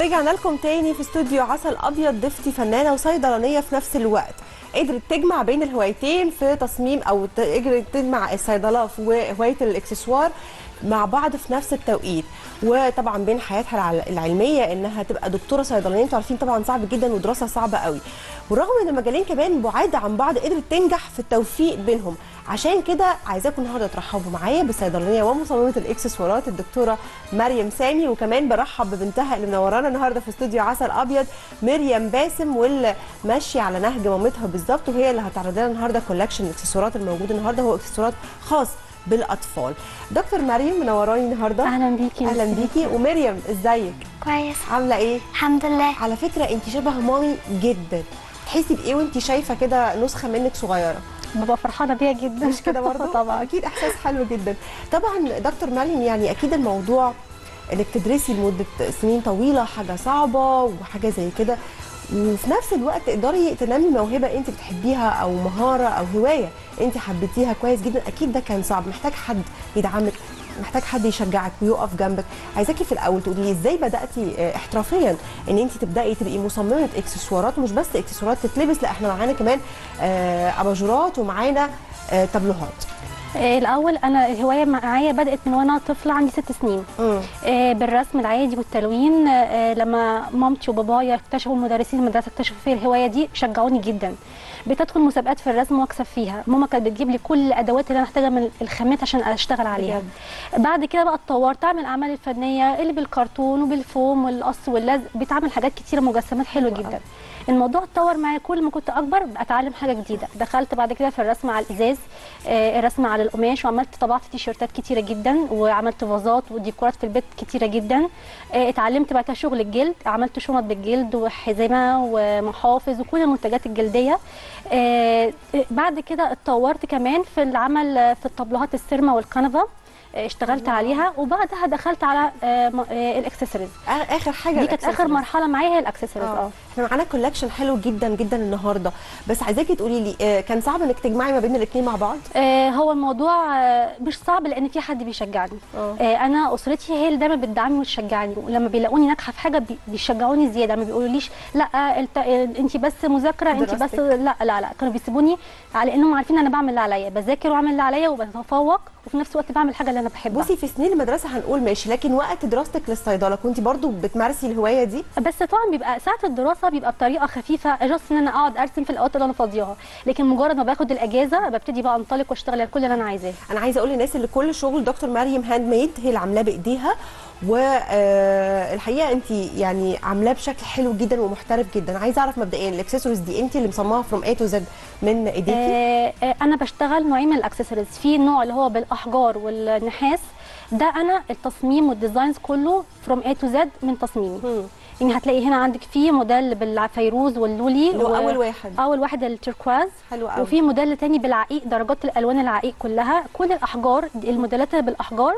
ورجعنا لكم تاني في استوديو عسل ابيض ضيفتي فنانه وصيدلانيه في نفس الوقت قدرت تجمع بين الهوايتين في تصميم او ت- قدرت تجمع الصيدله وهوايه الاكسسوار مع بعض في نفس التوقيت وطبعا بين حياتها الع- العلميه انها تبقى دكتوره صيدلانيه انتوا عارفين طبعا صعب جدا ودراسه صعبه قوي ورغم ان المجالين كمان بعاد عن بعض قدرت تنجح في التوفيق بينهم عشان كده عايزاكم النهارده ترحبوا معايا بالصيدلانيه ومصممه الاكسسوارات الدكتوره مريم سامي وكمان برحب ببنتها اللي منورانا النهارده في استوديو عسل ابيض مريم باسم واللي ماشيه على نهج مامتها بالظبط وهي اللي هتعرض لنا النهارده كولكشن الاكسسوارات الموجود النهارده هو اكسسوارات خاص بالاطفال دكتور مريم منوراني النهارده اهلا بيكي اهلا بيكي ومريم ازيك كويس عامله ايه الحمد لله على فكره انت شبه مامي جدا تحسي بايه وانت شايفه كده نسخه منك صغيره ببقى فرحانه بيها جدا مش كده برضه طبعا اكيد احساس حلو جدا طبعا دكتور مريم يعني اكيد الموضوع انك تدرسي لمده سنين طويله حاجه صعبه وحاجه زي كده وفي نفس الوقت تقدري تنمي موهبه انت بتحبيها او مهاره او هوايه انت حبيتيها كويس جدا اكيد ده كان صعب محتاج حد يدعمك محتاج حد يشجعك ويقف جنبك عايزاكي في الاول تقولي لي ازاي بداتي آه، احترافيا ان انت تبداي تبقي مصممه اكسسوارات ومش بس اكسسوارات تتلبس لا احنا معانا كمان آه، اباجورات ومعانا آه، تابلوهات آه، الاول انا الهوايه معايا بدات من وانا طفله عندي ست سنين مم. آه، بالرسم العادي والتلوين آه، لما مامتي وبابايا اكتشفوا مدرسين المدرسه اكتشفوا فيا الهوايه دي شجعوني جدا بقيت مسابقات في الرسم واكسب فيها ماما كانت بتجيب لي كل الادوات اللي انا محتاجه من الخامات عشان اشتغل عليها بعد كده بقى اتطورت اعمل اعمال الفنيه اللي بالكرتون وبالفوم والقص واللزق بتعمل حاجات كتيره مجسمات حلوه جدا الموضوع اتطور معايا كل ما كنت اكبر اتعلم حاجه جديده دخلت بعد كده في الرسم على الازاز آه، الرسم على القماش وعملت طبعت تيشيرتات كتيره جدا وعملت فازات وديكورات في البيت كتيره جدا آه، اتعلمت بعد كده شغل الجلد عملت شنط بالجلد وحزمه ومحافظ وكل المنتجات الجلديه آه، آه، بعد كده اتطورت كمان في العمل آه، في الطابلوهات السيرما والكنفه آه، اشتغلت عليها وبعدها دخلت على آه، م- آه، الاكسسوارز آ- اخر حاجه دي كانت اخر الأكسسوارز. مرحله معايا هي الاكسسوارز اه اه احنا معانا كولكشن حلو جدا جدا النهارده بس عايزاكي تقولي لي آه، كان صعب انك تجمعي ما بين الاثنين مع بعض آه، هو الموضوع آه، مش صعب لان في حد بيشجعني اه. آه، انا اسرتي هي اللي دايما بتدعمني وتشجعني ولما بيلاقوني ناجحه في حاجه بي- بيشجعوني زياده ما بيقولوليش لا انت بس مذاكره انت بس دراستك. لا لا لا كانوا بيسيبوني على انهم عارفين انا بعمل اللي عليا بذاكر واعمل اللي عليا وبتفوق وفي نفس الوقت بعمل حاجه اللي انا بحبها بصي في سنين المدرسه هنقول ماشي لكن وقت دراستك للصيدله كنت برضو بتمارسي الهوايه دي بس طبعا بيبقى ساعه الدراسه بيبقى بطريقه خفيفه جاست ان انا اقعد ارسم في الاوقات اللي انا فاضياها لكن مجرد ما باخد الاجازه ببتدي بقى انطلق واشتغل على كل اللي انا عايزاه انا عايزه اقول للناس اللي كل شغل دكتور مريم هاند ميد هي اللي عاملاه بايديها والحقيقه انت يعني عاملاه بشكل حلو جدا ومحترف جدا عايزه اعرف مبدئيا الاكسسوارز دي انت اللي مصممها فروم اي تو زد من ايديكي آه آه، انا بشتغل نوعين من الاكسسوارز في النوع اللي هو بالاحجار والنحاس ده انا التصميم والديزاينز كله فروم اي تو زد من تصميمي مم. يعني هتلاقي هنا عندك في موديل بالفيروز واللولي اللي هو اول واحد اول واحد التركواز حلو قوي وفي موديل تاني بالعقيق درجات الالوان العقيق كلها كل الاحجار دي- الموديلات اللي بالاحجار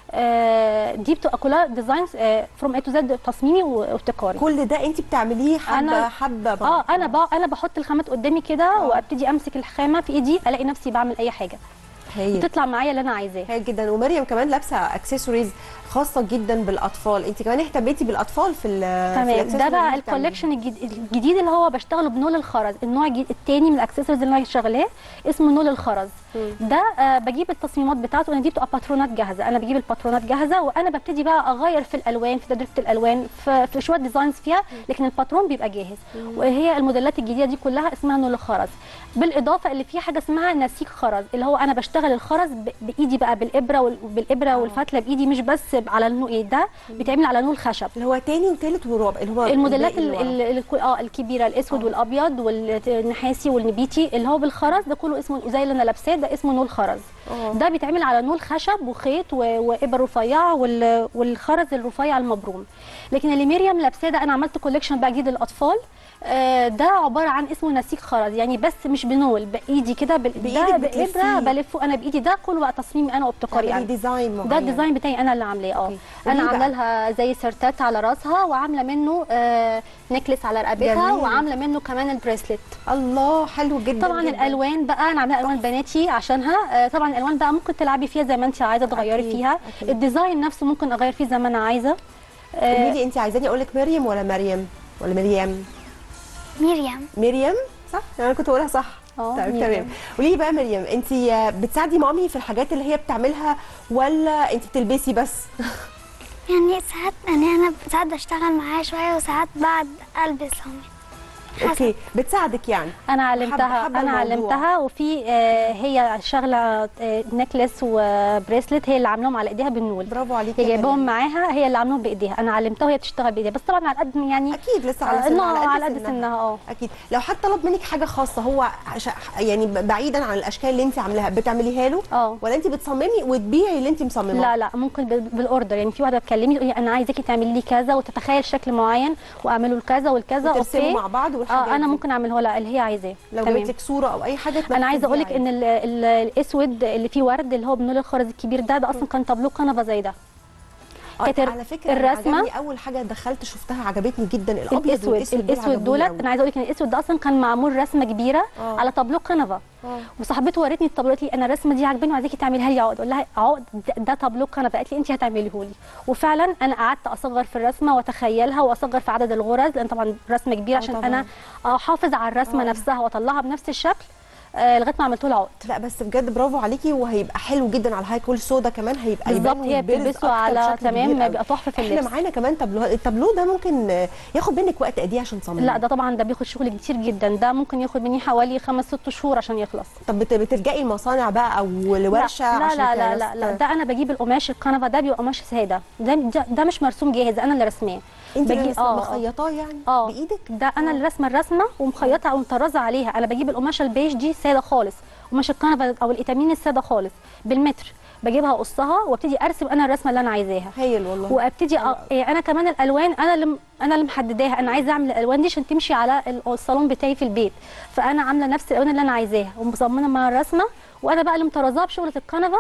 آه، دي بتبقى كلها ديزاينز فروم اي تو زد تصميمي وابتكاري كل ده انت بتعمليه حبه أنا- حبه اه انا بقى انا بحط الخامات قدامي كده آه. وابتدي امسك الخامه في ايدي الاقي نفسي بعمل اي حاجه هايل بتطلع معايا اللي انا عايزاه هايل جدا ومريم كمان لابسه اكسسوارز خاصه جدا بالاطفال انت كمان اهتميتي بالاطفال في ال في تمام الأكسسوارز ده اللي بقى انت بتعمليها. الكوليكشن الجديد, الجديد اللي هو بشتغله بنول الخرز النوع الجديد التاني من الاكسسوارز اللي انا شغلاه اسمه نول الخرز مم. ده آه بجيب التصميمات بتاعته انا دي بتبقى باترونات جاهزه انا بجيب الباترونات جاهزه وانا ببتدي بقى اغير في الالوان في تدريبه الالوان في, في شويه ديزاينز فيها لكن الباترون بيبقى جاهز وهي الموديلات الجديده دي كلها اسمها نول الخرز بالاضافه اللي فيها حاجه اسمها نسيج خرز اللي هو انا بشتغل الخرز ب- بايدي بقى بالابره وال- بالابره والفتله بايدي مش بس على النوع إيه ده بيتعمل على نول خشب اللي هو تاني وتالت ورابع اللي هو الموديلات الباقي ال- اللي ورا. ال- ال- اه الكبيره الاسود آه. والابيض والنحاسي والنبيتي اللي هو بالخرز ده كله اسمه زي اللي انا لابساه ده اسمه نول خرز آه. ده بيتعمل على نول خشب وخيط و- وابر رفيعه وال- والخرز الرفيع المبروم لكن اللي مريم لابساه ده انا عملت كوليكشن بقى جديد للاطفال آه، ده عباره عن اسمه نسيج خرز يعني بس مش بنول بايدي كده بال- بإيدك ده بتلفيه. بابره بلفه انا بايدي ده كله بقى تصميمي انا وابتكاري تعملي انا ديزاين معين ده الديزاين بتاعي انا اللي عاملاه اه أوكي. انا قولي عامله بقى. لها زي سيرتات على راسها وعامله منه آه نكلس على رقبتها جميل. وعامله منه كمان البريسلت الله حلو جدا طبعا جداً. الالوان بقى انا عامله الوان بناتي عشانها آه طبعا الالوان بقى ممكن تلعبي فيها زي ما انت عايزه تغيري أكيد، فيها أكيد. الديزاين نفسه ممكن اغير فيه زي ما انا عايزه آه، قولي لي انت عايزاني اقول لك مريم ولا مريم ولا مريم مريم مريم صح انا كنت بقولها صح اه، طيب مريم. تمام قولي لي بقى مريم انت بتساعدي مامي في الحاجات اللي هي بتعملها ولا انت بتلبسي بس يعني ساعات يعني انا ساعات بشتغل معاها شويه وساعات بعد البس هم اوكي بتساعدك يعني انا حابة- علمتها حابة انا الموضوع. علمتها وفي آه، هي شغله نكلس وبريسلت هي اللي عاملاهم على ايديها بالنول برافو عليكي هي يا جايباهم مريم. معاها هي اللي عاملاهم بايديها انا علمتها وهي بتشتغل بايديها بس طبعا على قد يعني اكيد لسه على آه، سنها إنه على قد سنها اه اكيد لو حد طلب منك حاجه خاصه هو ش- يعني بعيدا عن الاشكال اللي انت عاملاها بتعمليها له اه ولا انت بتصممي وتبيعي اللي انت مصمماه لا لا ممكن بال- بالاوردر يعني في واحده تكلمني تقول لي انا عايزاكي تعملي لي كذا وتتخيل شكل معين واعمله لكذا والكذا وترسموا اوكي مع بعض والحاجات اه انا دي. ممكن اعمله لها اللي هي عايزاه لو تمام. جابت لك صوره او اي حاجه انا عايزه اقول لك تنفذيها ان ال ال الاسود اللي فيه ورد اللي هو بنول الخرز الكبير ده ده اصلا كان تابلو كنبه زي ده آه، كانت على فكره الرسمه الرسمة- عجبني اول حاجه دخلت شفتها عجبتني جدا الابيض الاسود والاسود دول الاسود عجبوني دولت أوي. انا عايزه اقول لك ان الاسود ده اصلا كان معمول رسمه كبيره آه. على تابلو كنبه آه. وصاحبته ورتني التابلو قالت لي انا الرسمه دي عاجباني وعايزاكي تعمليها لي عقد اقول لها عقد ده- ده تابلو كنبه قالت لي انت هتعمليه لي وفعلا انا قعدت اصغر في الرسمه واتخيلها واصغر في عدد الغرز لان طبعا رسمه كبيره آه عشان طبعاً. انا احافظ على الرسمه آه. نفسها واطلعها بنفس الشكل آه لغايه ما عملت له عقد لا بس بجد برافو عليكي وهيبقى حلو جدا على الهاي كول سودا كمان هيبقى بالظبط يبان هي ويتبرز بتلبسه أكتر على بشكل كبير تمام قوي. بيبقى تحفه في احنا اللبس معانا كمان تابلو التابلو ده ممكن آه، ياخد منك وقت قد ايه عشان تصممه لا ده طبعا ده بياخد شغل كتير جدا ده ممكن ياخد مني حوالي خمس ست شهور عشان يخلص طب بت- بتلجئي المصانع بقى او لورشه لا عشان لا لا كده لا, بس- لا ده انا بجيب القماش الكنفه ده بيبقى قماش ساده ده, ده ده مش مرسوم جاهز انا اللي رسماه انت اللي بجيب- رسم- آه، آه. مخيطاه يعني اه بايدك ده انا اللي رسمه الرسمه ومخيطه ومطرزه عليها انا بجيب القماشه البيج دي ساده خالص قماش الكنفه او الاتامين الساده خالص بالمتر بجيبها اقصها وابتدي ارسم انا الرسمه اللي انا عايزاها هايل والله وابتدي أ... يعني انا كمان الالوان انا اللي انا اللي محدداها انا عايزه اعمل الالوان دي عشان تمشي على ال- الصالون بتاعي في البيت فانا عامله نفس الالوان اللي انا عايزاها ومصممه مع الرسمه وانا بقى اللي مطرزاها بشغله الكنفه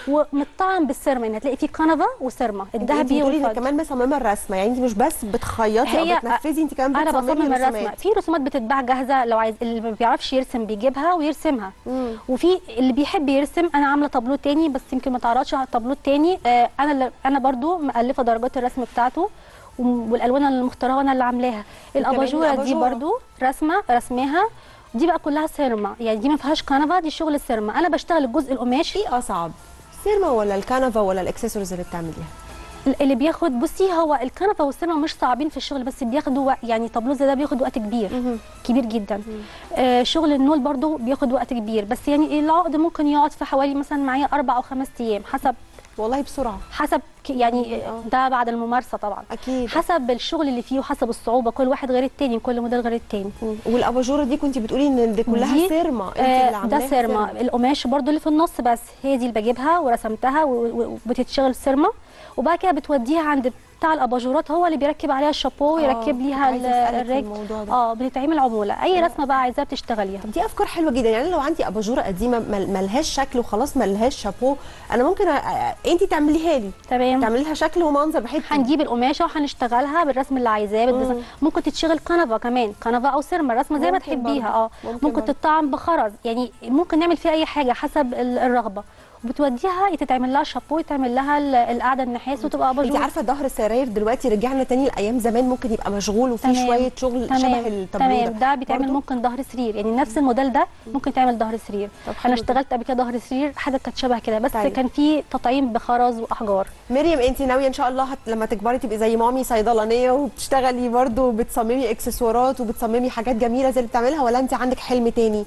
ومطعم بالسيرما يعني هتلاقي فيه كنفه وسيرما انت الذهبي بتقولي انك والفضي كمان مصممه الرسمه يعني انت مش بس بتخيطي هي- او بتنفذي انت كمان انا بتصممي بصمم الرسمه الرسومات. في رسومات بتتباع جاهزه لو عايز اللي ما بيعرفش يرسم بيجيبها ويرسمها مم. وفي اللي بيحب يرسم انا عامله تابلو تاني بس يمكن ما تعرضش على التابلو التاني آه انا اللي انا برضو مالفه درجات الرسم بتاعته وم- والالوان اللي مختارها وانا اللي عاملاها الاباجوره دي الأباجورة. برضو رسمه رسماها دي بقى كلها سيرما يعني دي ما فيهاش كنفه دي شغل السيرما انا بشتغل الجزء القماشي ايه اصعب السيرما ولا الكنفه ولا الاكسسوارز اللي بتعمليها اللي بياخد بصي هو الكنفه والسيرما مش صعبين في الشغل بس بياخدوا وقت يعني طابلو زي ده بياخد وقت كبير مهم. كبير جدا آه شغل النول برضو بياخد وقت كبير بس يعني العقد ممكن يقعد في حوالي مثلا معايا اربع او خمس ايام حسب والله بسرعه حسب ك- يعني ده بعد الممارسه طبعا اكيد حسب الشغل اللي فيه وحسب الصعوبه كل واحد غير التاني كل موديل غير التاني والاباجوره دي كنت بتقولي ان دي كلها دي، سيرما انت آه، اللي عاملاها ده سيرما القماش برضو اللي في النص بس هي دي اللي بجيبها ورسمتها و- و- وبتتشغل سيرما وبعد كده بتوديها عند بتاع الاباجورات هو اللي بيركب عليها الشابو ويركب كنت ليها عايزة ال- أسألك في الرجل الموضوع ده. اه بتتعمل عموله اي رسمه بقى عايزاها بتشتغليها طب دي افكار حلوه جدا يعني لو عندي اباجوره قديمه مل- ملهاش شكل وخلاص ملهاش شابو انا ممكن انت تعمليها لي تمام تعملي لها شكل ومنظر بحيث هنجيب القماشه وهنشتغلها بالرسم اللي عايزاه بالديزاين. ممكن تتشغل كنفه كمان كنفه او سيرما رسمه زي ما ممكن تحبيها برضه. اه ممكن ممكن برضه. تطعم بخرز يعني ممكن نعمل فيها اي حاجه حسب ال- الرغبه وبتوديها يتعمل لها شابو يتعمل لها ال- القعده النحاس وتبقى انت اباجور عارفه ظهر السراير دلوقتي رجعنا تاني لايام زمان ممكن يبقى مشغول وفيه تمام. شويه شغل شبه تمام التابلو تمام ده بيتعمل برضه؟ ممكن ظهر سرير يعني نفس الموديل ده ممكن يتعمل ظهر سرير طب حلو انا اشتغلت قبل كده ظهر سرير حاجه كانت شبه كده بس طيب. كان في تطعيم بخرز واحجار مريم انت ناويه ان شاء الله هت... لما تكبري تبقي زي مامي صيدلانيه وبتشتغلي برضه وبتصممي اكسسوارات وبتصممي حاجات جميله زي اللي بتعملها ولا انت عندك حلم تاني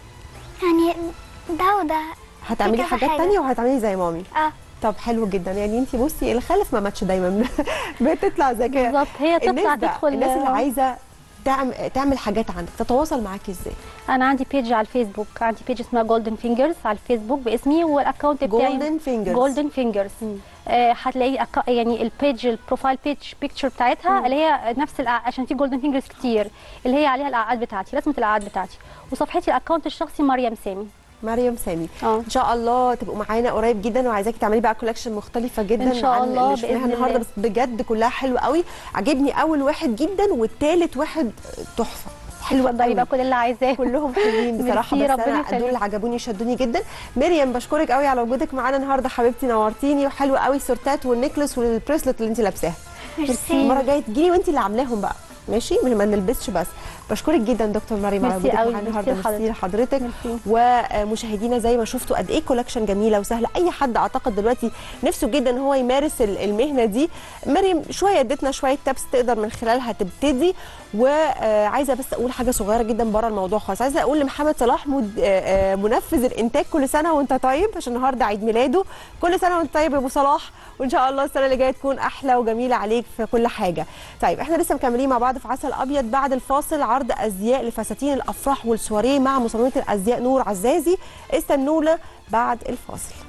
يعني ده وده هتعملي كذا حاجات حاجة. تانية وهتعملي زي مامي اه طب حلو جدا يعني انت بصي الخلف ما ماتش دايما بتطلع ذكيه بالظبط هي تطلع الناس بقى- تدخل الناس اللي عايزه تعمل تعمل حاجات عندك تتواصل معاكي ازاي انا عندي بيج على الفيسبوك عندي بيج اسمها جولدن فينجرز على الفيسبوك باسمي والاكونت بتاعي جولدن فينجرز جولدن فينجرز هتلاقي أك- يعني البيج البروفايل بيج بيكتشر بتاعتها اللي هي نفس الأع... عشان في جولدن فينجرز كتير اللي هي عليها الاعقاد بتاعتي رسمه الاعقاد بتاعتي وصفحتي الاكونت الشخصي مريم سامي مريم سامي اه ان شاء الله تبقوا معانا قريب جدا وعايزاكي تعملي بقى كولكشن مختلفه جدا إن شاء عن الله اللي شفناها بإذن النهارده الله. بس بجد كلها حلوه قوي عجبني اول واحد جدا والتالت واحد تحفه حلوه اتفضلي قوي بقى كل اللي عايزاه كلهم حلوين بصراحه ميرسي، بس ربنا انا يخليك. دول اللي عجبوني شدوني جدا مريم بشكرك قوي على وجودك معانا النهارده حبيبتي نورتيني وحلوه قوي السورتات والنكلس والبريسلت اللي انت لابساها ميرسي. المره الجايه تجيلي وانت اللي عاملاهم بقى ماشي من ما نلبسش بس بشكرك جدا دكتور مريم على ميرسي وجودك قوي، معانا ميرسي النهارده ميرسي لحضرتك. لحضرتك ميرسي. ومشاهدينا زي ما شفتوا قد ايه كولكشن جميله وسهله اي حد اعتقد دلوقتي نفسه جدا ان هو يمارس ال- المهنه دي مريم شويه ادتنا شويه تابس تقدر من خلالها تبتدي وعايزه بس اقول حاجه صغيره جدا بره الموضوع خالص عايزه اقول لمحمد صلاح مد... آه، آه، منفذ الانتاج كل سنه وانت طيب عشان النهارده عيد ميلاده كل سنه وانت طيب يا ابو صلاح وان شاء الله السنه اللي جايه تكون احلى وجميله عليك في كل حاجه طيب احنا لسه مكملين مع بعض في عسل ابيض بعد الفاصل عرض ازياء لفساتين الافراح والسواريه مع مصممه الازياء نور عزازي استنونا بعد الفاصل